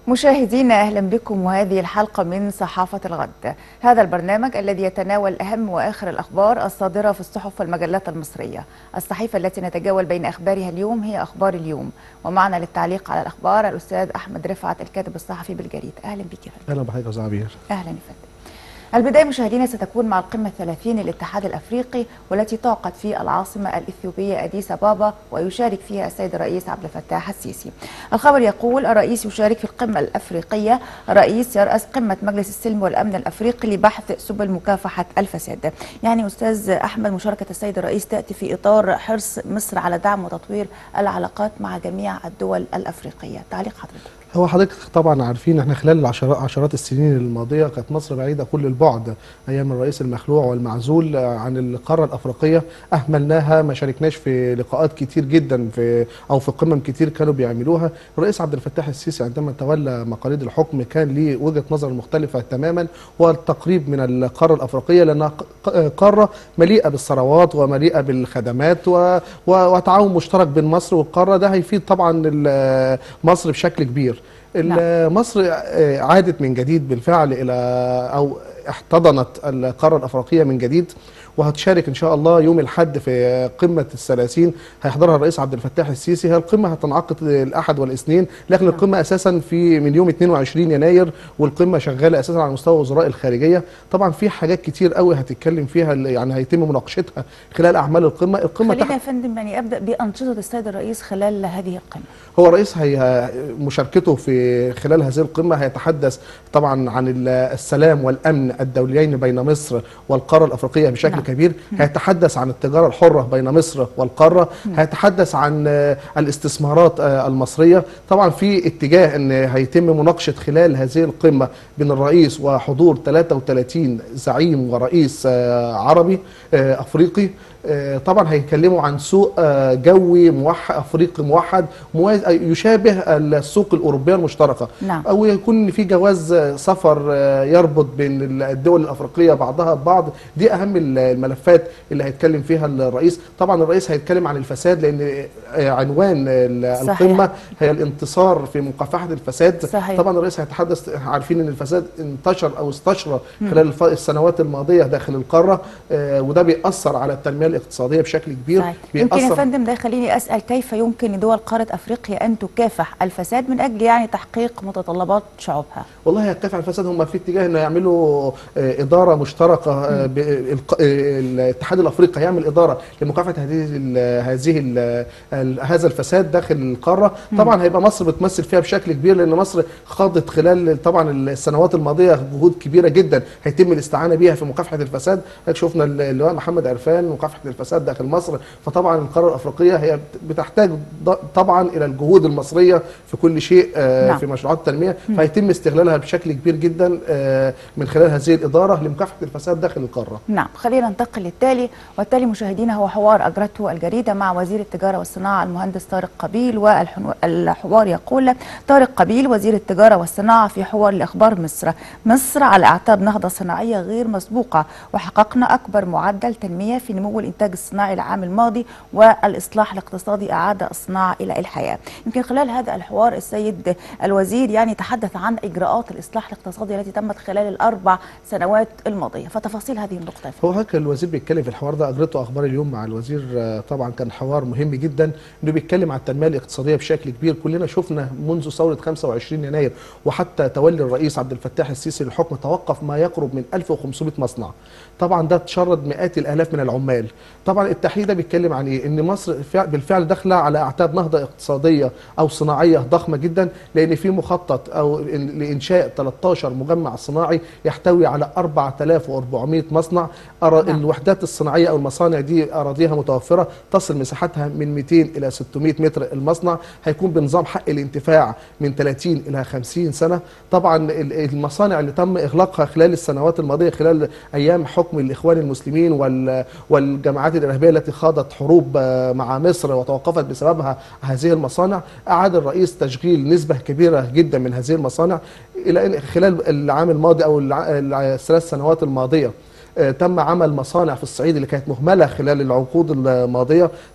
مشاهدينا اهلا بكم وهذه الحلقه من صحافه الغد هذا البرنامج الذي يتناول اهم واخر الاخبار الصادره في الصحف والمجلات المصريه الصحيفه التي نتجول بين اخبارها اليوم هي اخبار اليوم ومعنا للتعليق على الاخبار الاستاذ احمد رفعت الكاتب الصحفي بالجريده اهلا بك يا فندم اهلا بحضرتك يا استاذ عبير اهلا يا فندم البداية مشاهدينا ستكون مع القمة الثلاثين للاتحاد الأفريقي والتي تعقد في العاصمة الإثيوبية أديس أبابا ويشارك فيها السيد الرئيس عبد الفتاح السيسي الخبر يقول الرئيس يشارك في القمة الأفريقية الرئيس يرأس قمة مجلس السلم والأمن الأفريقي لبحث سبل مكافحة الفساد يعني أستاذ أحمد مشاركة السيد الرئيس تأتي في إطار حرص مصر على دعم وتطوير العلاقات مع جميع الدول الأفريقية تعليق حضرتك هو حضرتك طبعا عارفين احنا خلال العشرات عشرات السنين الماضيه كانت مصر بعيده كل البعد ايام الرئيس المخلوع والمعزول عن القاره الافريقيه اهملناها ما شاركناش في لقاءات كتير جدا في او في قمم كتير كانوا بيعملوها الرئيس عبد الفتاح السيسي عندما تولى مقاليد الحكم كان ليه وجهه نظر مختلفه تماما والتقريب من القاره الافريقيه لانها قاره مليئه بالثروات ومليئه بالخدمات و... و... وتعاون مشترك بين مصر والقاره ده هيفيد طبعا مصر بشكل كبير نعم. مصر عادت من جديد بالفعل الى او احتضنت القاره الافريقيه من جديد وهتشارك ان شاء الله يوم الاحد في قمه الثلاثين هيحضرها الرئيس عبد الفتاح السيسي هي القمه هتنعقد الاحد والاثنين لكن نعم. القمه اساسا في من يوم 22 يناير والقمه شغاله اساسا على مستوى وزراء الخارجيه طبعا في حاجات كتير قوي هتتكلم فيها يعني هيتم مناقشتها خلال اعمال القمه القمه خلينا يا فندم يعني ابدا بانشطه السيد الرئيس خلال هذه القمه هو الرئيس هي مشاركته في خلال هذه القمه هيتحدث طبعا عن السلام والامن الدوليين بين مصر والقاره الافريقيه بشكل نعم. كبير هيتحدث عن التجاره الحره بين مصر والقاره هيتحدث عن الاستثمارات المصريه طبعا في اتجاه ان هيتم مناقشه خلال هذه القمه بين الرئيس وحضور 33 زعيم ورئيس عربي افريقي طبعا هيتكلموا عن سوق جوي موحد افريقي موحد يشابه السوق الاوروبيه المشتركه نعم. او يكون في جواز سفر يربط بين الدول الافريقيه بعضها ببعض دي اهم الملفات اللي هيتكلم فيها الرئيس طبعا الرئيس هيتكلم عن الفساد لان عنوان صحيح. القمه هي الانتصار في مكافحه الفساد صحيح. طبعا الرئيس هيتحدث عارفين ان الفساد انتشر او استشرى خلال السنوات الماضيه داخل القاره وده بيأثر على التنميه الاقتصاديه بشكل كبير صحيح. يمكن يا فندم ده يخليني اسال كيف يمكن لدول قاره افريقيا ان تكافح الفساد من اجل يعني تحقيق متطلبات شعوبها والله هتكافح الفساد هم في اتجاه انه يعملوا اداره مشتركه الاتحاد الافريقي هيعمل اداره لمكافحه هذه ال هذه ال هذا الفساد داخل القاره طبعا هيبقى مصر بتمثل فيها بشكل كبير لان مصر خاضت خلال طبعا السنوات الماضيه جهود كبيره جدا هيتم الاستعانه بيها في مكافحه الفساد شفنا اللواء محمد عرفان مكافحه الفساد داخل مصر فطبعا القاره الافريقيه هي بتحتاج طبعا الى الجهود المصريه في كل شيء نعم. في مشروعات التنميه فيتم استغلالها بشكل كبير جدا من خلال هذه الاداره لمكافحه الفساد داخل القاره. نعم خلينا ننتقل للتالي والتالي مشاهدينا هو حوار اجرته الجريده مع وزير التجاره والصناعه المهندس طارق قبيل والحوار يقول طارق قبيل وزير التجاره والصناعه في حوار لاخبار مصر مصر على اعتاب نهضه صناعيه غير مسبوقه وحققنا اكبر معدل تنميه في نمو الانتاج الصناعي العام الماضي والاصلاح الاقتصادي اعاد الصناعه الى الحياه يمكن خلال هذا الحوار السيد الوزير يعني تحدث عن اجراءات الاصلاح الاقتصادي التي تمت خلال الاربع سنوات الماضيه فتفاصيل هذه النقطه هو هكذا الوزير بيتكلم في الحوار ده اجرته اخبار اليوم مع الوزير طبعا كان حوار مهم جدا انه بيتكلم عن التنميه الاقتصاديه بشكل كبير كلنا شفنا منذ ثوره 25 يناير وحتى تولي الرئيس عبد الفتاح السيسي للحكم توقف ما يقرب من 1500 مصنع طبعا ده تشرد مئات الالاف من العمال طبعا التحليل ده بيتكلم عن ايه ان مصر بالفعل داخله على اعتاب نهضه اقتصاديه او صناعيه ضخمه جدا لان في مخطط او لانشاء 13 مجمع صناعي يحتوي على 4400 مصنع الوحدات الصناعيه او المصانع دي اراضيها متوفره تصل مساحتها من 200 الى 600 متر المصنع هيكون بنظام حق الانتفاع من 30 الى 50 سنه طبعا المصانع اللي تم اغلاقها خلال السنوات الماضيه خلال ايام حكم الاخوان المسلمين والجماعات الارهابيه التي خاضت حروب مع مصر وتوقفت بسببها هذه المصانع اعاد الرئيس تشغيل نسبه كبيره جدا من هذه المصانع الى ان خلال العام الماضي او الثلاث سنوات الماضيه تم عمل مصانع في الصعيد اللي كانت مهمله خلال العقود الماضيه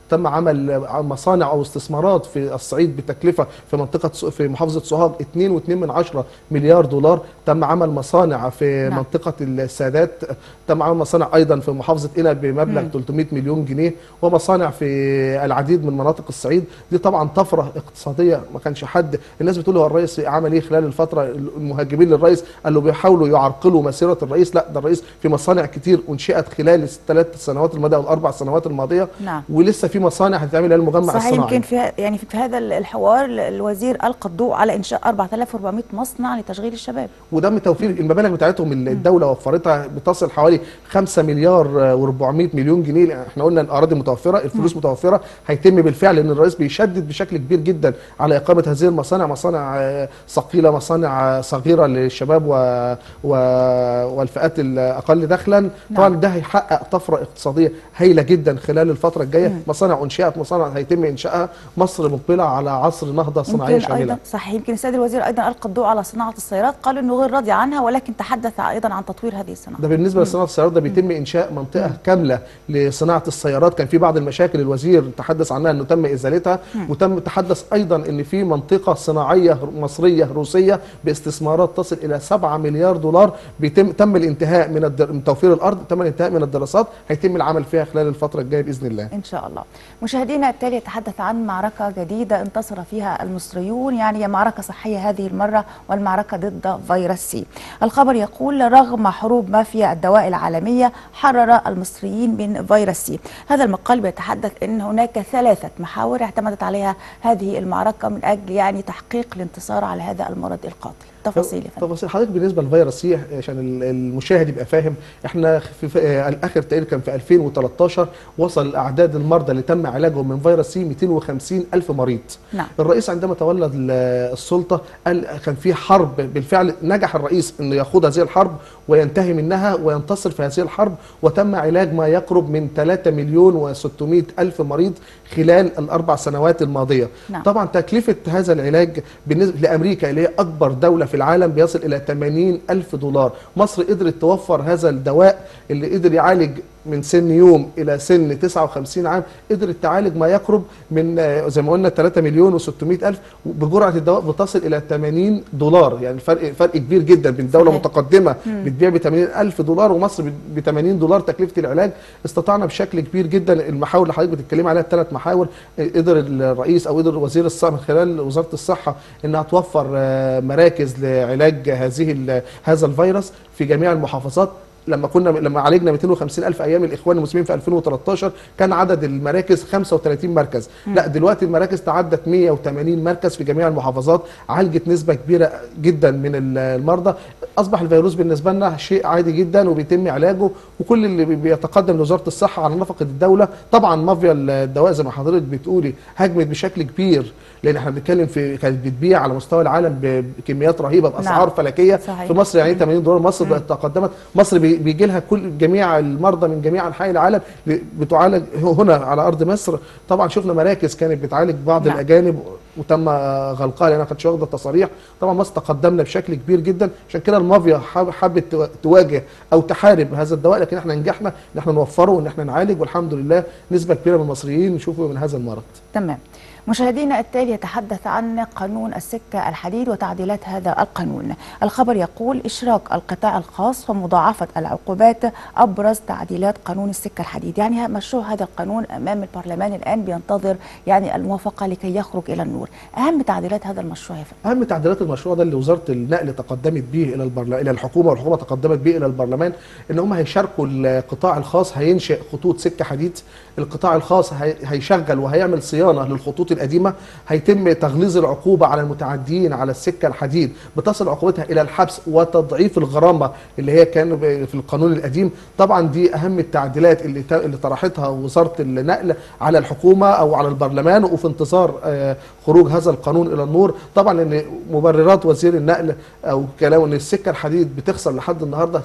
تم عمل مصانع او استثمارات في الصعيد بتكلفه في منطقه س- في محافظه سوهاج 2.2 من عشرة مليار دولار تم عمل مصانع في نعم. منطقه السادات تم عمل مصانع ايضا في محافظه قنا بمبلغ مم. 300 مليون جنيه ومصانع في العديد من مناطق الصعيد دي طبعا طفره اقتصاديه ما كانش حد الناس بتقول هو الرئيس عمل ايه خلال الفتره المهاجمين للرئيس قالوا بيحاولوا يعرقلوا مسيره الرئيس لا ده الرئيس في مصانع كتير انشئت خلال الثلاث سنوات الماضيه او الاربع سنوات الماضيه نعم ولسه في مصانع هتتعمل للمجمع صحيح الصناعي يمكن في يعني في هذا الحوار الوزير القى الضوء على انشاء 4400 مصنع لتشغيل الشباب وده من توفير المبالغ بتاعتهم اللي الدوله وفرتها بتصل حوالي 5 مليار و400 مليون جنيه احنا قلنا الاراضي متوفره الفلوس متوفره هيتم بالفعل ان الرئيس بيشدد بشكل كبير جدا على اقامه هذه المصانع مصانع آه، ثقيله مصانع آه، صغيره للشباب و... و... والفئات الاقل دخلا طبعا ده هيحقق طفره اقتصاديه هايله جدا خلال الفتره الجايه مصانع انشئت مصانع هيتم انشائها مصر مقبله على عصر نهضه صناعيه يمكن شامله ايضا صحيح يمكن السيد الوزير ايضا القى الضوء على صناعه السيارات قال انه غير راضي عنها ولكن تحدث ايضا عن تطوير هذه الصناعه ده بالنسبه لصناعه السيارات ده بيتم انشاء منطقه كامله لصناعه السيارات كان في بعض المشاكل الوزير تحدث عنها انه تم ازالتها وتم تحدث ايضا ان في منطقه صناعيه مصريه روسيه باستثمارات تصل الى 7 مليار دولار بيتم تم الانتهاء من الدر... من توفير الارض تم الانتهاء من الدراسات هيتم العمل فيها خلال الفتره الجايه باذن الله ان شاء الله مشاهدينا التالي يتحدث عن معركه جديده انتصر فيها المصريون يعني هي معركه صحيه هذه المره والمعركه ضد فيروس سي الخبر يقول رغم حروب مافيا الدواء العالميه حرر المصريين من فيروس سي هذا المقال بيتحدث ان هناك ثلاثه محاور اعتمدت عليها هذه المعركه من اجل يعني تحقيق الانتصار على هذا المرض القاتل تفاصيل يا فندم تفاصيل حضرتك بالنسبه للفيروس سي عشان ال- المشاهد يبقى فاهم احنا في في آه، الاخر تقريبا كان في 2013 وصل اعداد المرضى اللي تم علاجهم من فيروس سي 250 الف مريض نعم الرئيس عندما تولى ال- السلطه قال كان في حرب بالفعل نجح الرئيس انه يخوض هذه الحرب وينتهي منها وينتصر في هذه الحرب وتم علاج ما يقرب من 3 مليون و600 الف مريض خلال الاربع سنوات الماضيه نعم. طبعا تكلفه هذا العلاج بالنسبه لامريكا اللي هي اكبر دوله في العالم بيصل الى 80 الف دولار مصر قدرت توفر هذا الدواء اللي قدر يعالج من سن يوم الى سن 59 عام قدرت تعالج ما يقرب من آه، زي ما قلنا 3 مليون و600 الف بجرعه الدواء بتصل الى 80 دولار يعني فرق فرق كبير جدا بين دوله صحيح. متقدمه بتبيع ب 80 الف دولار ومصر ب 80 دولار تكلفه العلاج استطعنا بشكل كبير جدا المحاور اللي حضرتك بتتكلمي عليها الثلاث محاور آه، قدر الرئيس او قدر وزير الصحه من خلال وزاره الصحه انها توفر آه، مراكز لعلاج هذه ال- هذا الفيروس في جميع المحافظات لما كنا لما عالجنا 250 الف ايام الاخوان المسلمين في 2013 كان عدد المراكز 35 مركز لا دلوقتي المراكز تعدت 180 مركز في جميع المحافظات عالجت نسبه كبيره جدا من ال- المرضى اصبح الفيروس بالنسبه لنا شيء عادي جدا وبيتم علاجه وكل اللي بي- بيتقدم لوزاره الصحه على نفقه الدوله طبعا مافيا الدواء زي ما حضرتك بتقولي هجمت بشكل كبير لان احنا بنتكلم في كانت بتبيع على مستوى العالم بكميات رهيبه باسعار نعم. فلكيه صحيح. في مصر يعني 80 دولار مصر بقت تقدمت مصر بي- بيجي لها كل جميع المرضى من جميع انحاء العالم ب- بتعالج هنا على ارض مصر طبعا شفنا مراكز كانت بتعالج بعض نعم. الاجانب وتم غلقها لانها كانتش واخده تصاريح طبعا مصر تقدمنا بشكل كبير جدا عشان كده المافيا حاب- حابت تو- تواجه او تحارب هذا الدواء لكن احنا نجحنا ان احنا نوفره وان احنا نعالج والحمد لله نسبه كبيره من المصريين يشوفوا من هذا المرض تمام مشاهدينا التالي يتحدث عن قانون السكة الحديد وتعديلات هذا القانون الخبر يقول إشراك القطاع الخاص ومضاعفة العقوبات أبرز تعديلات قانون السكة الحديد يعني مشروع هذا القانون أمام البرلمان الآن بينتظر يعني الموافقة لكي يخرج إلى النور أهم تعديلات هذا المشروع يا فندم اهم تعديلات المشروع ده اللي وزاره النقل تقدمت به الى البرلمان الى الحكومه والحكومه تقدمت به الى البرلمان ان هم هيشاركوا القطاع الخاص هينشئ خطوط سكه حديد القطاع الخاص هي- هيشغل وهيعمل صيانه للخطوط القديمه هيتم تغليظ العقوبه على المتعديين على السكه الحديد بتصل عقوبتها الى الحبس وتضعيف الغرامه اللي هي كان ب- في القانون القديم طبعا دي اهم التعديلات اللي ت- اللي طرحتها وزاره النقل على الحكومه او على البرلمان وفي انتظار آه، خروج هذا القانون الى النور طبعا ان مبررات وزير النقل او كلامه ان السكه الحديد بتخسر لحد النهارده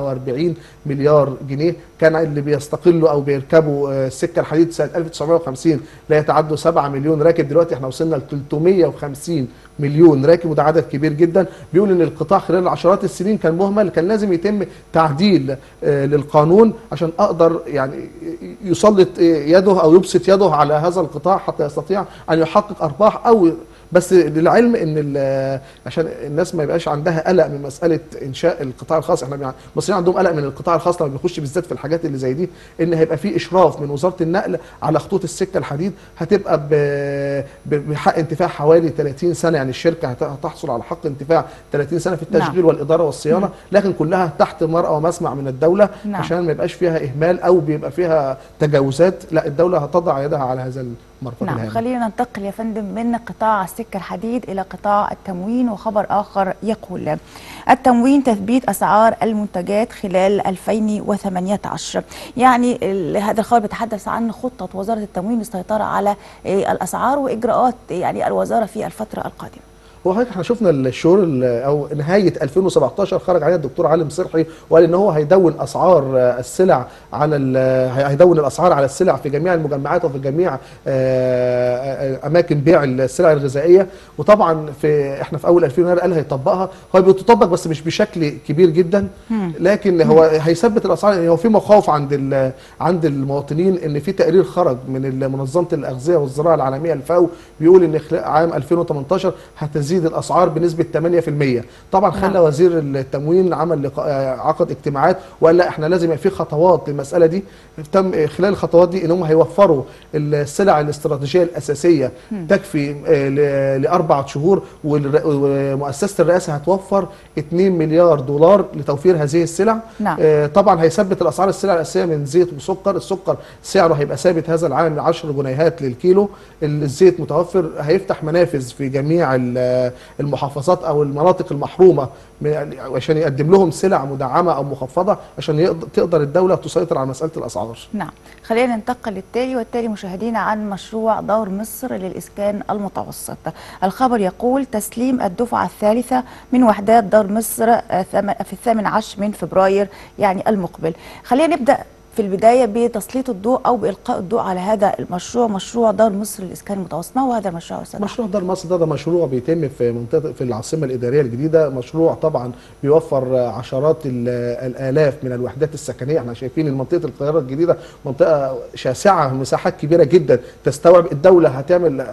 47 مليار جنيه كان اللي بيستقلوا او بيركبوا آه، السكه الحديد سنه 1950 لا يتعدوا 7 مليون مليون راكب دلوقتي احنا وصلنا ل 350 مليون راكب وده عدد كبير جدا بيقول ان القطاع خلال عشرات السنين كان مهمل كان لازم يتم تعديل آه، للقانون عشان اقدر يعني يسلط آه، يده او يبسط يده على هذا القطاع حتى يستطيع ان يحقق ارباح او بس للعلم ان ال- عشان الناس ما يبقاش عندها قلق من مساله انشاء القطاع الخاص احنا بنع- المصريين عندهم قلق من القطاع الخاص لما بيخش بالذات في الحاجات اللي زي دي ان هيبقى في اشراف من وزاره النقل على خطوط السكه الحديد هتبقى ب- ب- بحق انتفاع حوالي 30 سنه يعني الشركه هت- هتحصل على حق انتفاع 30 سنه في التشغيل نعم. والاداره والصيانه لكن كلها تحت مرأى ومسمع من الدوله نعم. عشان ما يبقاش فيها اهمال او بيبقى فيها تجاوزات لا الدوله هتضع يدها على هذا المرفق نعم الهام خلينا ننتقل يا فندم من قطاع السكة الحديد إلى قطاع التموين وخبر آخر يقول التموين تثبيت أسعار المنتجات خلال 2018 يعني ال- هذا الخبر بيتحدث عن خطة وزارة التموين للسيطرة على آه، الأسعار وإجراءات يعني الوزارة في الفترة القادمة هو حضرتك احنا شفنا الشهور ال- او نهايه 2017 خرج عليها الدكتور علي مصرحي وقال ان هو هيدون اسعار آه، السلع على ال- هي- هيدون الاسعار على السلع في جميع المجمعات وفي جميع آه، آه، اماكن بيع السلع الغذائيه وطبعا في احنا في اول 2000 يناير قال هيطبقها هو بتطبق بس مش بشكل كبير جدا لكن هو هيثبت الاسعار يعني هو في مخاوف عند ال- عند المواطنين ان في تقرير خرج من منظمه الاغذيه والزراعه العالميه الفاو بيقول ان خلال عام 2018 هتزيد الاسعار بنسبه 8% طبعا خلى نعم. وزير التموين عمل لقاء آه، عقد اجتماعات وقال لا احنا لازم يبقى في خطوات للمساله دي تم خلال الخطوات دي ان هم هيوفروا السلع الاستراتيجيه الاساسيه تكفي آه، ل- لاربع شهور والر- ومؤسسه الرئاسه هتوفر 2 مليار دولار لتوفير هذه السلع نعم. آه، طبعا هيثبت الاسعار السلع الاساسيه من زيت وسكر السكر سعره هيبقى ثابت هذا العام 10 جنيهات للكيلو الزيت متوفر هيفتح منافذ في جميع ال- المحافظات او المناطق المحرومه من- عشان يقدم لهم سلع مدعمه او مخفضه عشان يقدر تقدر الدوله تسيطر على مساله الاسعار نعم خلينا ننتقل للتالي والتالي مشاهدينا عن مشروع دار مصر للإسكان المتوسط الخبر يقول تسليم الدفعة الثالثة من وحدات دار مصر آه، ثم- في الثامن عشر من فبراير يعني المقبل خلينا نبدأ في البداية بتسليط الضوء أو بإلقاء الضوء على هذا المشروع مشروع دار مصر للإسكان المتوسط ما هو هذا المشروع يا أستاذ مشروع دار مصر ده, ده مشروع بيتم في منطقه في العاصمه الاداريه الجديده مشروع طبعا بيوفر عشرات ال- الالاف من الوحدات السكنيه احنا شايفين منطقه القاهره الجديده منطقه شاسعه مساحات كبيره جدا تستوعب الدوله هتعمل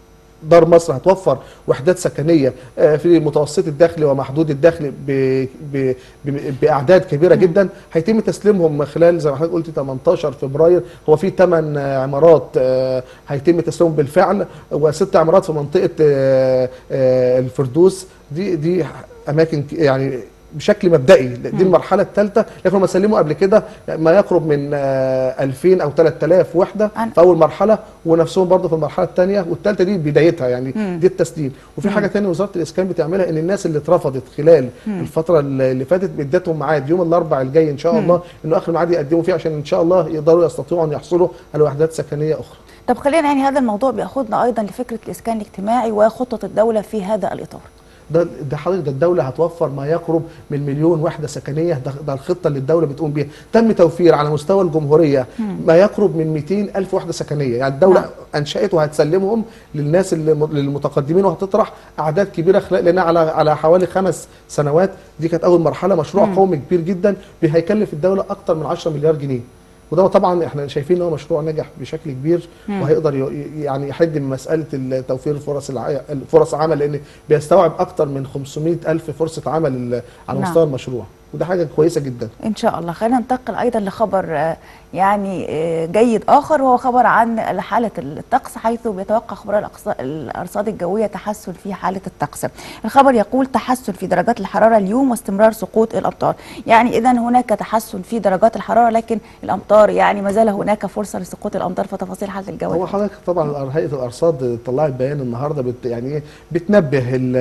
دار مصر هتوفر وحدات سكنيه آه، في متوسط الدخل ومحدود الدخل ب- ب- ب- باعداد كبيره جدا هيتم تسليمهم خلال زي ما حضرتك قلت 18 فبراير هو في 8 عمارات آه، هيتم تسليمهم بالفعل وست عمارات في منطقه آه، آه، الفردوس دي دي اماكن ك- يعني بشكل مبدئي دي المرحله الثالثه لكن هم سلموا قبل كده ما يقرب من آه، 2000 او 3000 وحده أنا- في اول مرحله ونفسهم برضه في المرحله الثانيه والثالثه دي بدايتها يعني مم. دي التسليم وفي حاجه ثانيه وزاره الاسكان بتعملها ان الناس اللي اترفضت خلال الفتره اللي فاتت ادتهم ميعاد يوم الاربعاء الجاي ان شاء الله انه اخر ميعاد يقدموا فيه عشان ان شاء الله يقدروا يستطيعوا ان يحصلوا على وحدات سكنيه اخرى طب خلينا يعني هذا الموضوع بياخذنا أيضا لفكرة الإسكان الاجتماعي وخطة الدولة في هذا الإطار ده ده حضرتك ده الدوله هتوفر ما يقرب من مليون وحده سكنيه ده, ده الخطه اللي الدوله بتقوم بيها تم توفير على مستوى الجمهوريه ما يقرب من 200 الف وحده سكنيه يعني الدوله نعم. انشات وهتسلمهم للناس اللي م- للمتقدمين وهتطرح اعداد كبيره خلال لان على على حوالي خمس سنوات دي كانت اول مرحله مشروع قومي كبير جدا هيكلف الدوله اكتر من 10 مليار جنيه وده طبعا احنا شايفين ان هو مشروع نجح بشكل كبير وهيقدر ي- يعني يحد من مساله توفير فرص الع... فرص عمل لان بيستوعب اكتر من 500 الف فرصه عمل ال- على نعم. مستوى المشروع وده حاجه كويسه جدا إن شاء الله خلينا ننتقل أيضا لخبر آه، يعني آه، جيد آخر وهو خبر عن حالة الطقس حيث بيتوقع خبراء الأقص- الأرصاد الجوية تحسن في حالة الطقس الخبر يقول تحسن في درجات الحرارة اليوم واستمرار سقوط الأمطار يعني إذا هناك تحسن في درجات الحرارة لكن الأمطار يعني ما زال هناك فرصة لسقوط الأمطار فتفاصيل حالة الجو هو حضرتك طبعا الأر- هيئه الارصاد طلعت بيان النهارده بت يعني ايه بتنبه ال-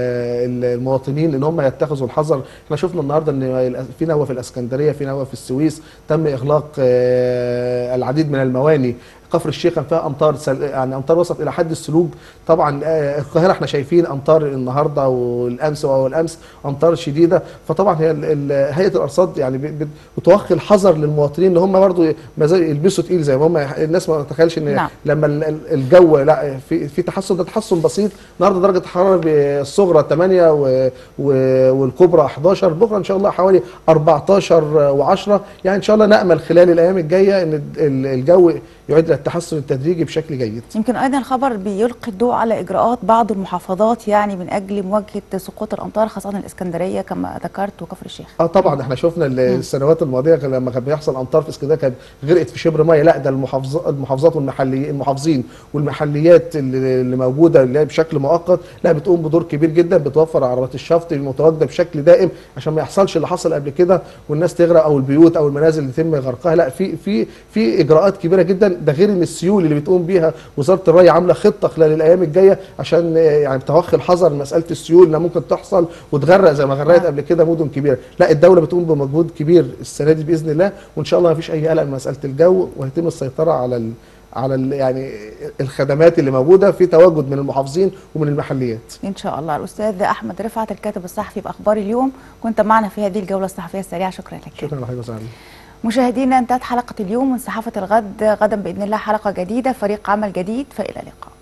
ال- المواطنين ان هم يتخذوا الحذر احنا شفنا النهارده ان الأس- في نوى في الاسكندريه في نوى في السويس تم اغلاق آه، العديد من المواني كفر الشيخ كان فيها امطار سل... يعني امطار وصلت الى حد السلوج طبعا آه، القاهره احنا شايفين امطار النهارده والامس واول امس امطار شديده فطبعا هي ال- ال- هيئه الارصاد يعني ب- ب- بتوخي الحذر للمواطنين ان هم برضو ما زال يلبسوا تقيل زي ما هم الناس ما تتخيلش ان نعم. لما ال- ال- الجو لا في في تحسن ده تحسن بسيط النهارده درجه الحراره الصغرى 8 و- و- والكبرى 11 بكره ان شاء الله حوالي 14 و10 يعني ان شاء الله نامل خلال الايام الجايه ان ال- الجو يعيد الى التحسن التدريجي بشكل جيد يمكن ايضا الخبر بيلقي الضوء على اجراءات بعض المحافظات يعني من اجل مواجهه سقوط الامطار خاصه الاسكندريه كما ذكرت وكفر الشيخ اه طبعا احنا شفنا ال- السنوات الماضيه كان لما كان بيحصل امطار في اسكندريه كانت غرقت في شبر ميه لا ده المحافظات المحافظات والمحلي المحافظين والمحليات اللي اللي موجوده اللي هي بشكل مؤقت لا بتقوم بدور كبير جدا بتوفر عربات الشفط المتواجده بشكل دائم عشان ما يحصلش اللي حصل قبل كده والناس تغرق او البيوت او المنازل اللي يتم غرقها لا في في في اجراءات كبيره جدا ده غير ان السيول اللي بتقوم بيها وزاره الري عامله خطه خلال الايام الجايه عشان آه، يعني توخي الحذر من مساله السيول انها ممكن تحصل وتغرق زي ما غرقت نعم. قبل كده مدن كبيره لا الدوله بتقوم بمجهود كبير السنه دي باذن الله وان شاء الله ما فيش اي قلق من مساله الجو وهيتم السيطره على ال على ال يعني الخدمات اللي موجوده في تواجد من المحافظين ومن المحليات ان شاء الله الاستاذ احمد رفعت الكاتب الصحفي باخبار اليوم كنت معنا في هذه الجوله الصحفيه السريعه شكرا لك شكرا لحضرتك وسهلا مشاهدينا انتهت حلقه اليوم من صحافه الغد غدا باذن الله حلقه جديده فريق عمل جديد فالى اللقاء